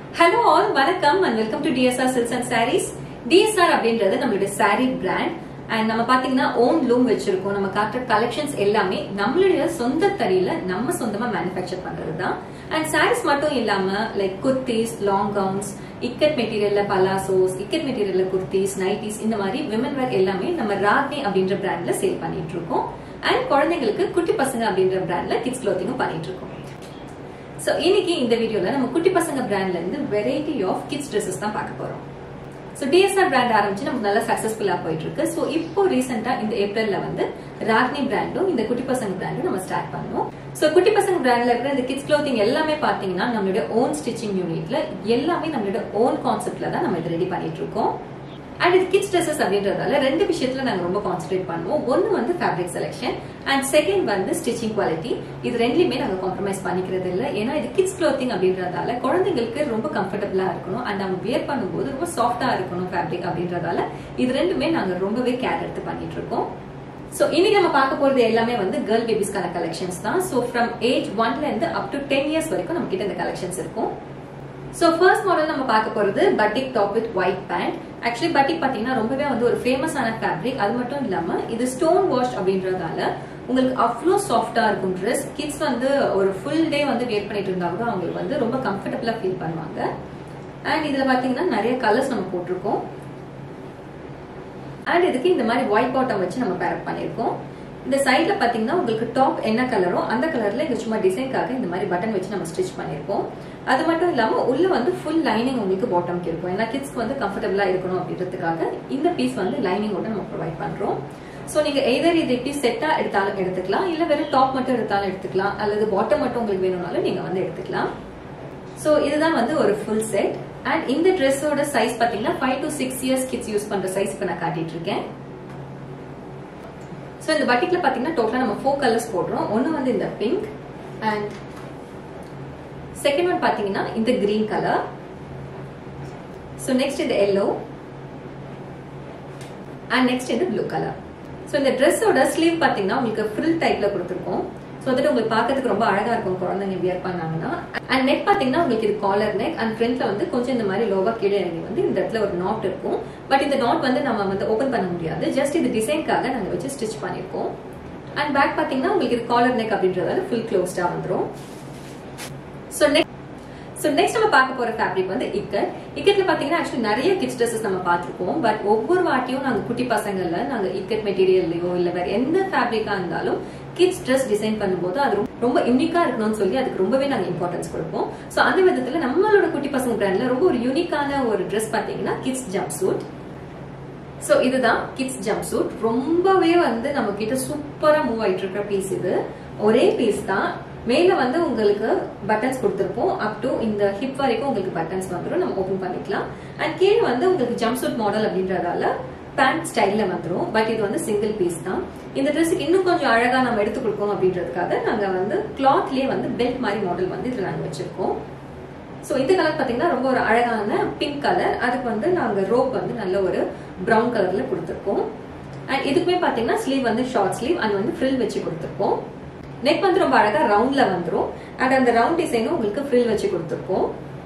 Hello all வணக்கம் and welcome to TSR silks and sarees TSR அப்படின்றது நம்மளுடைய சாரீ பிராண்ட் அண்ட் நம்ம பாத்தீங்கன்னா ஓன் லூம் வச்சிருக்கோம் நம்ம காட்டுற கலெக்ஷன்ஸ் எல்லாமே நம்மளுடைய சொந்த தறியில நம்ம சொந்தமா மேனுஃபேக்சர் பண்றது தான் அண்ட் சாரீஸ் மட்டும் இல்லாம like kurtis long gowns ikat மெட்டீரியல்ல பலாசோஸ் இக்கட் மெட்டீரியல்ல குர்த்திஸ் நைட்டிஸ் இந்த மாதிரி விமன் வேர் எல்லாமே நம்ம ராக்னி அப்படின்ற பிராண்ட்ல சேல் பண்ணிட்டு இருக்கோம் அண்ட் குழந்தைங்களுக்கு குட்டி பசங்க அப்படின்ற பிராண்ட்ல கிட்ஸ் க்ளோத்திங்கும் பண்ணிட்டு இருக்கோம் சோ இன்னைக்கு இந்த வீடியோல நம்ம குட்டி பசங்க பிராண்ட்ல இருந்து வெரைட்டி ஆஃப் கிட்ஸ் ட்ரெஸ்ஸஸ் தான் பார்க்க போறோம் ஸோ டிஎஸ்ஆர் பிராண்ட் ஆரம்பிச்சு நமக்கு நல்லா சக்சஸ்ஃபுல்லா போயிட்டு இருக்கு ஸோ இப்போ ரீசெண்டா இந்த ஏப்ரல்ல வந்து ராக்னி பிராண்டும் இந்த குட்டி பசங்க பிராண்டும் நம்ம ஸ்டார்ட் பண்ணுவோம் ஸோ குட்டி பசங்க பிராண்ட்ல இருக்கிற இந்த கிட்ஸ் க்ளோத்திங் எல்லாமே பாத்தீங்கன்னா நம்மளுடைய ஓன் ஸ்டிச்சிங் யூனிட்ல எல்லாமே நம்மளுடைய ஓன் கான்செப்ட்ல தான் நம்ம இது ரெடி பண்ணிட்டு இருக்கோம் அண்ட் இது கிட்ஸ் ட்ரெஸ்ஸஸ் அப்படின்றதால ரெண்டு விஷயத்துல நாங்க ரொம்ப கான்சென்ட்ரேட் பண்ணுவோம் ஒன்னு வந்து ஃபேப்ரிக் செலெக்ஷன் அண்ட் செகண்ட் வந்து ஸ்டிச்சிங் குவாலிட்டி இது ரெண்டுலயுமே நாங்க காம்ப்ரமைஸ் பண்ணிக்கிறது இல்ல ஏன்னா இது கிட்ஸ் க்ளோத்திங் அப்படின்றதால குழந்தைங்களுக்கு ரொம்ப கம்ஃபர்டபுளா இருக்கணும் அண்ட் அவங்க வியர் பண்ணும்போது ரொம்ப சாஃப்டா இருக்கணும் ஃபேப்ரிக் அப்படின்றதால இது ரெண்டுமே நாங்க ரொம்பவே கேர் எடுத்து பண்ணிட்டு இருக்கோம் சோ இன்னைக்கு நம்ம பார்க்க போறது எல்லாமே வந்து கேர்ள் பேபிஸ்க்கான கலெக்ஷன்ஸ் தான் சோ ஃப்ரம் ஏஜ் ஒன்ல இருந்து அப் டு டென் இயர்ஸ் வரைக்கும் நம்ம கிட்ட இந்த கலெக்ஷன்ஸ் இருக்கும் சோ ஃபர்ஸ்ட் மாடல் நம்ம பார்க்க போறது batik top with white pant actually batik பாத்தீங்கன்னா ரொம்பவே வந்து ஒரு ஃபேமஸான ஃபேப்ரிக் அது மட்டும் இல்லாம இது ஸ்டோன் வாஷ் அப்படின்றதால உங்களுக்கு அவ்வளோ சாஃப்டா இருக்கும் ட்ரெஸ் கிட்ஸ் வந்து ஒரு ஃபுல் டே வந்து வேர் பண்ணிட்டு இருந்தா கூட அவங்களுக்கு வந்து ரொம்ப கம்ஃபர்டபுளா ஃபீல் பண்ணுவாங்க அண்ட் இதுல பாத்தீங்கன்னா நிறைய கலர்ஸ் நம்ம போட்டிருக்கோம் அண்ட் இதுக்கு இந்த மாதிரி ஒயிட் பாட்டம் வச்சு நம்ம பேரப் பண்ணிருக்கோம் இந்த சைட்ல பாத்தீங்கன்னா உங்களுக்கு டாப் என்ன கலரோ அந்த கலர்ல இங்க சும்மா டிசைன்காக இந்த மாதிரி பட்டன் வச்சு நம்ம ஸ்டிச் பண்ணிருக்கோம் அது மட்டும் இல்லாம உள்ள வந்து ஃபுல் லைனிங் உங்களுக்கு பாட்டம்க்கு இருக்கும் ஏன்னா கிட்ஸ்க்கு வந்து கம்ஃபர்டபுளா இருக்கணும் அப்படின்றதுக்காக இந்த பீஸ் வந்து லைனிங்கோட நம்ம ப்ரொவைட் பண்றோம் சோ நீங்க எதர் இது எப்படி செட்டா எடுத்தாலும் எடுத்துக்கலாம் இல்ல வெறும் டாப் மட்டும் எடுத்தாலும் எடுத்துக்கலாம் அல்லது பாட்டம் மட்டும் உங்களுக்கு வேணும்னாலும் நீங்க வந்து எடுத்துக்கலாம் சோ இதுதான் வந்து ஒரு ஃபுல் செட் அண்ட் இந்த ட்ரெஸ்ஸோட சைஸ் பாத்தீங்கன்னா five to six years kids use பண்ற சைஸ் இப்ப நான் காட்டிட்டு இருக்கேன் ஸோ இந்த பட்டிக்ல பாத்தீங்கன்னா டோட்டலா நம்ம ஃபோர் கலர்ஸ் போடுறோம் ஒன்னு வந்து இந்த பிங்க் அண்ட் செகண்ட் ஒன் பாத்தீங்கன்னா இந்த கிரீன் கலர் ஸோ நெக்ஸ்ட் இந்த எல்லோ அண்ட் நெக்ஸ்ட் இந்த ப்ளூ கலர் ஸோ இந்த ட்ரெஸ்ஸோட ஸ்லீவ் பாத்தீங்கன்னா உங்களுக்கு ஃப்ரில் டைப்ல கொடுத்துருக்கோம் ஸோ வந்துட்டு உங்களுக்கு பார்க்கறதுக்கு ரொம்ப அழகா இருக்கும் குழந்தைங்க வியர் பண்ணாங்கன்னா அண்ட் நெக் பாத்தீங்கன்னா உங்களுக்கு இது காலர் நெக் அண்ட் ஃப்ரண்ட்ல வந்து கொஞ்சம் இந்த மாதிரி லோவா கீழே இறங்கி வந்து இந்த இடத்துல ஒரு நாட் இருக்கும் பட் இந்த நாட் வந்து நம்ம வந்து ஓபன் பண்ண முடியாது ஜஸ்ட் இது டிசைன்காக நாங்க வச்சு ஸ்டிச் பண்ணிருக்கோம் அண்ட் பேக் பாத்தீங்கன்னா உங்களுக்கு இது காலர் நெக் அப்படின்றதால ஃபுல் க்ளோஸ்டா வந்துடும் ஸோ நெக்ஸ்ட் ஸோ நெக்ஸ்ட் நம்ம பார்க்க போற ஃபேப்ரிக் வந்து இக்கட் இக்கட்ல பாத்தீங்கன்னா ஆக்சுவலி நிறைய கிட்ஸ் ட்ரெஸ்ஸஸ் நம்ம பார்த்துருக்கோம் பட் ஒவ்வொரு வாட்டியும் நாங்க குட்டி பசங்கள்ல நாங்க இக்கட் மெட்டீரியல்லையோ இல்ல வேற எந்த ஃபேப்ரிக்கா இருந்தாலும் கிட்ஸ் ட்ரெஸ் டிசைன் பண்ணும்போது அது ரொம்ப யூனிக்கா இருக்கணும்னு சொல்லி அதுக்கு ரொம்பவே நாங்க இம்பார்ட்டன்ஸ் கொடுப்போம் ஸோ அந்த விதத்துல நம்மளோட குட்டி பசங்க பிராண்ட்ல ரொம்ப ஒரு யூனிக்கான ஒரு ட்ரெஸ் பாத்தீங்கன்னா கிட்ஸ் ஜம்ப் சூட் சோ இதுதான் கிட்ஸ் ஜம்ப் சூட் ரொம்பவே வந்து நம்ம கிட்ட சூப்பரா மூவ் ஆயிட்டு இருக்கிற பீஸ் இது ஒரே பீஸ் தான் மேல வந்து உங்களுக்கு பட்டன்ஸ் கொடுத்துருப்போம் அப் டு இந்த ஹிப் வரைக்கும் உங்களுக்கு பட்டன்ஸ் வந்துடும் நம்ம ஓபன் பண்ணிக்கலாம் அண்ட் கீழே வந்து உங்களுக்கு ஜம்ப் சூட் மாடல் அப்படின்றதால பேண்ட் ஸ்டைல்ல வந்துடும் பட் இது வந்து சிங்கிள் பீஸ் தான் இந்த ட்ரெஸ்ஸுக்கு இன்னும் கொஞ்சம் அழகா நம்ம எடுத்து கொடுக்கணும் அப்படின்றதுக்காக நாங்க வந்து கிளாத்லயே வந்து பெல்ட் மாதிரி மாடல் வந்து இதுல நாங்க வச்சிருக்கோம் ஸோ இந்த கலர் பார்த்தீங்கன்னா ரொம்ப ஒரு அழகான பிங்க் கலர் அதுக்கு வந்து நாங்கள் ரோப் வந்து நல்ல ஒரு ப்ரௌன் கலர்ல கொடுத்துருக்கோம் அண்ட் இதுக்குமே பார்த்தீங்கன்னா ஸ்லீவ் வந்து ஷார்ட் ஸ்லீவ் அது வந்து ஃப்ரில் வச்சு கொடுத்துருக்கோம் நெக் வந்து ரொம்ப அழகா ரவுண்ட்ல வந்துடும் அண்ட் அந்த ரவுண்ட் டிசைனும் உங்களுக்கு ஃப்ரில் வச்சு கொடுத்துருக்கோம்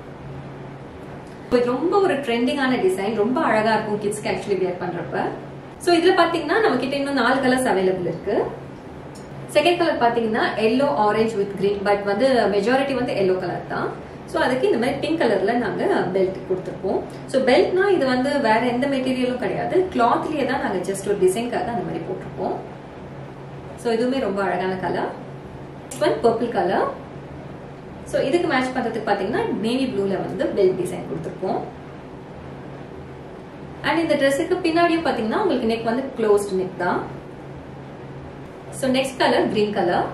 இது ரொம்ப ஒரு ட்ரெண்டிங்கான டிசைன் ரொம்ப அழகா இருக்கும் கிட்ஸ்க்கு ஆக்சுவலி வியர் பண்றப்ப ஸோ இதுல பாத்தீங்கன்னா நம்ம கிட்ட இன்னும் நாலு கலர்ஸ் அவைலபிள் இருக்கு செகண்ட் கலர் பாத்தீங்கன்னா yellow orange with green but வந்து மெஜாரிட்டி வந்து எல்லோ கலர் தான் ஸோ அதுக்கு இந்த மாதிரி பிங்க் கலர்ல நாங்க பெல்ட் கொடுத்துருப்போம் ஸோ பெல்ட்னா இது வந்து வேற எந்த மெட்டீரியலும் கிடையாது கிளாத்லயே தான் நாங்க ஜஸ்ட் ஒரு டிசைன்காக அந்த மாதிரி போட்டிருப்போம் ஸோ இதுவுமே ரொம்ப அழகான colour one purple colour so இதுக்கு மேட்ச் பண்றதுக்கு பாத்தீங்கன்னா நேவி ப்ளூல வந்து பெல்ட் டிசைன் கொடுத்துருப்போம் அண்ட் இந்த ட்ரெஸ்ஸுக்கு பின்னாடியும் பாத்தீங்கன்னா உங்களுக்கு நெக் வந்து க்ளோஸ்ட் நெக் தான் so next colour green colour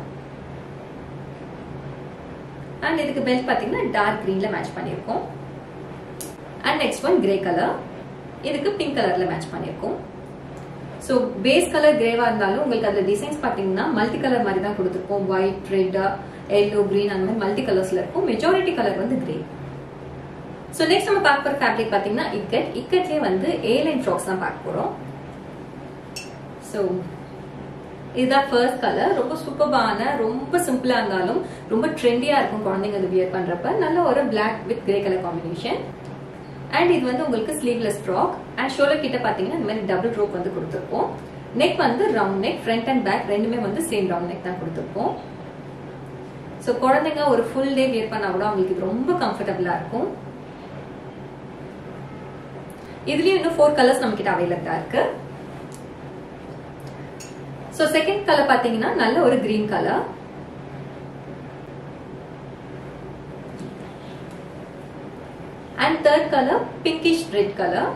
and இதுக்கு பெல்ட் பாத்தீங்கன்னா டார்க் கிரீன்ல மேட்ச் பண்ணிருக்கோம் and next one grey colour இதுக்கு பிங்க் கலர்ல மேட்ச் பண்ணிருக்கோம் ஸோ பேஸ் கலர் கிரேவா இருந்தாலும் உங்களுக்கு அதுல டிசைன்ஸ் பாத்தீங்கன்னா மல்டி கலர் மாதிரி தான் கொடுத்துருப்போம் ஒயிட் ரெட் எல்லோ கிரீன் அந்த மாதிரி மல்டி கலர்ஸ்ல இருக்கும் மெஜாரிட்டி கலர் வந்து கிரே ஸோ நெக்ஸ்ட் நம்ம பார்க்க போற ஃபேப்ரிக் பாத்தீங்கன்னா இக்கட் இக்கட்லயே வந்து ஏ லைன் ஃப்ராக்ஸ் தான் பார்க்க போறோம் ஸோ இதுதான் ஃபர்ஸ்ட் கலர் ரொம்ப சூப்பர்பான ரொம்ப சிம்பிளா இருந்தாலும் ரொம்ப ட்ரெண்டியா இருக்கும் குழந்தைங்க அது வியர் பண்றப்ப நல்ல ஒரு black with grey colour combination and இது வந்து உங்களுக்கு ஸ்லீவ்லெஸ் ஃப்ராக் அண்ட் ஷோலர் கிட்ட பாத்தீங்கன்னா இந்த மாதிரி டபுள் ரோப் வந்து கொடுத்துருப்போம் நெக் வந்து round neck front and back ரெண்டுமே வந்து சேம் ரவுண்ட் நெக் தான் கொடுத்துருப்போம் ஸோ குழந்தைங்க ஒரு ஃபுல் டே வியர் பண்ணா கூட அவங்களுக்கு இது ரொம்ப கம்ஃபர்டபுளா இருக்கும் இதுலயும் இன்னும் ஃபோர் கலர்ஸ் நம்ம கிட்ட அவைலபிளா இருக்கு ஸோ செகண்ட் கலர் பாத்தீங்கன்னா நல்ல ஒரு green colour and third colour pinkish red colour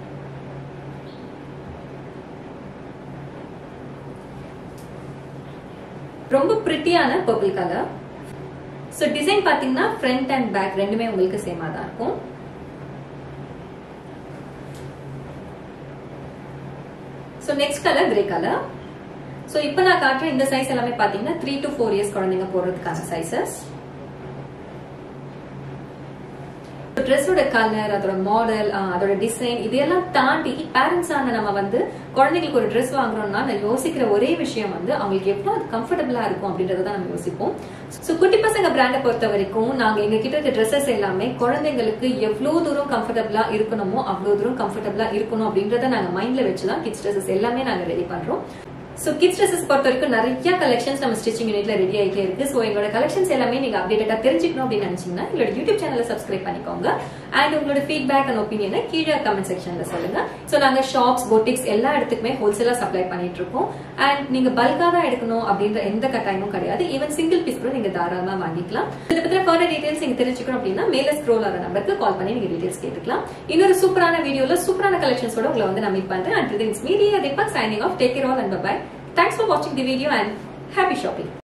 ரொம்ப பிரிட்டியான பர்பிள் கலர் ஸோ டிசைன் பாத்தீங்கன்னா ஃப்ரண்ட் அண்ட் பேக் ரெண்டுமே உங்களுக்கு சேமா தான் இருக்கும் so next colour grey colour so இப்போ நான் காட்டுற இந்த சைஸ் எல்லாமே பாத்தீங்கன்னா த்ரீ டு ஃபோர் இயர்ஸ் குழந்தைங்க போடுறதுக்கான சைசஸ் ட்ரெஸ்ஸோட கலர் அதோட மாடல் அதோட டிசைன் இதையெல்லாம் தாண்டி பேரண்ட்ஸ் ஆன நம்ம வந்து குழந்தைங்களுக்கு ஒரு ட்ரெஸ் வாங்குறோம்னா நான் யோசிக்கிற ஒரே விஷயம் வந்து அவங்களுக்கு எவ்வளவு கம்ஃபர்டபுளா இருக்கும் அப்படின்றத தான் நம்ம யோசிப்போம் ஸோ குட்டி பசங்க பிராண்டை பொறுத்த வரைக்கும் நாங்க எங்க கிட்ட இருக்க ட்ரெஸ்ஸஸ் எல்லாமே குழந்தைங்களுக்கு எவ்வளவு தூரம் கம்ஃபர்டபுளா இருக்கணுமோ அவ்வளவு தூரம் கம்ஃபர்டபுளா இருக்கணும் அப்படின்றத நாங்க மைண்ட்ல வச்சுதான் கிட்ஸ் ட்ரெஸ்ஸஸ் எல்லாமே நாங்க ரெடி பண்றோம் ஸோ கிட்ஸ் ட்ரெஸ்ஸஸ் பொறுத்த வரைக்கும் நிறைய கலெக்ஷன்ஸ் நம்ம ஸ்டிச்சிங் யூனிட்ல ரெடி ஆகிட்டே இருக்கு ஸோ எங்களோட கலெக்ஷன்ஸ் எல்லாமே நீங்க அப்டேட்டா தெரிஞ்சுக்கணும் அப்படின்னு நினைச்சீங்கன்னா எங்களோட யூடியூப் சேனலை சப்ஸ்கிரைப் பண்ணிக்கோங்க அண்ட் உங்களோட ஃபீட்பேக் அண்ட் ஒப்பீனியனை கீழே கமெண்ட் செக்ஷன்ல சொல்லுங்க ஸோ நாங்க ஷாப்ஸ் பொட்டிக்ஸ் எல்லா இடத்துக்குமே ஹோல்சேலா சப்ளை பண்ணிட்டு இருக்கோம் அண்ட் நீங்க பல்கா தான் எடுக்கணும் அப்படின்ற எந்த கட்டாயமும் கிடையாது ஈவன் சிங்கிள் பீஸ் கூட நீங்க தாராளமா வாங்கிக்கலாம் இதை பத்தின ஃபர்தர் டீடைல்ஸ் நீங்க தெரிஞ்சுக்கணும் அப்படின்னா மேல ஸ்க்ரோல் ஆகிற நம்பருக்கு கால் பண்ணி நீங்க டீடைல்ஸ் கேட்டுக்கலாம் இன்னொரு சூப்பரான வீடியோல சூப்பரான கலெக்ஷன்ஸோட உங்களை வந்து நான் மீட் பண்றேன் and things media Deepak signing off take care all and bye Thanks for watching the video and happy shopping.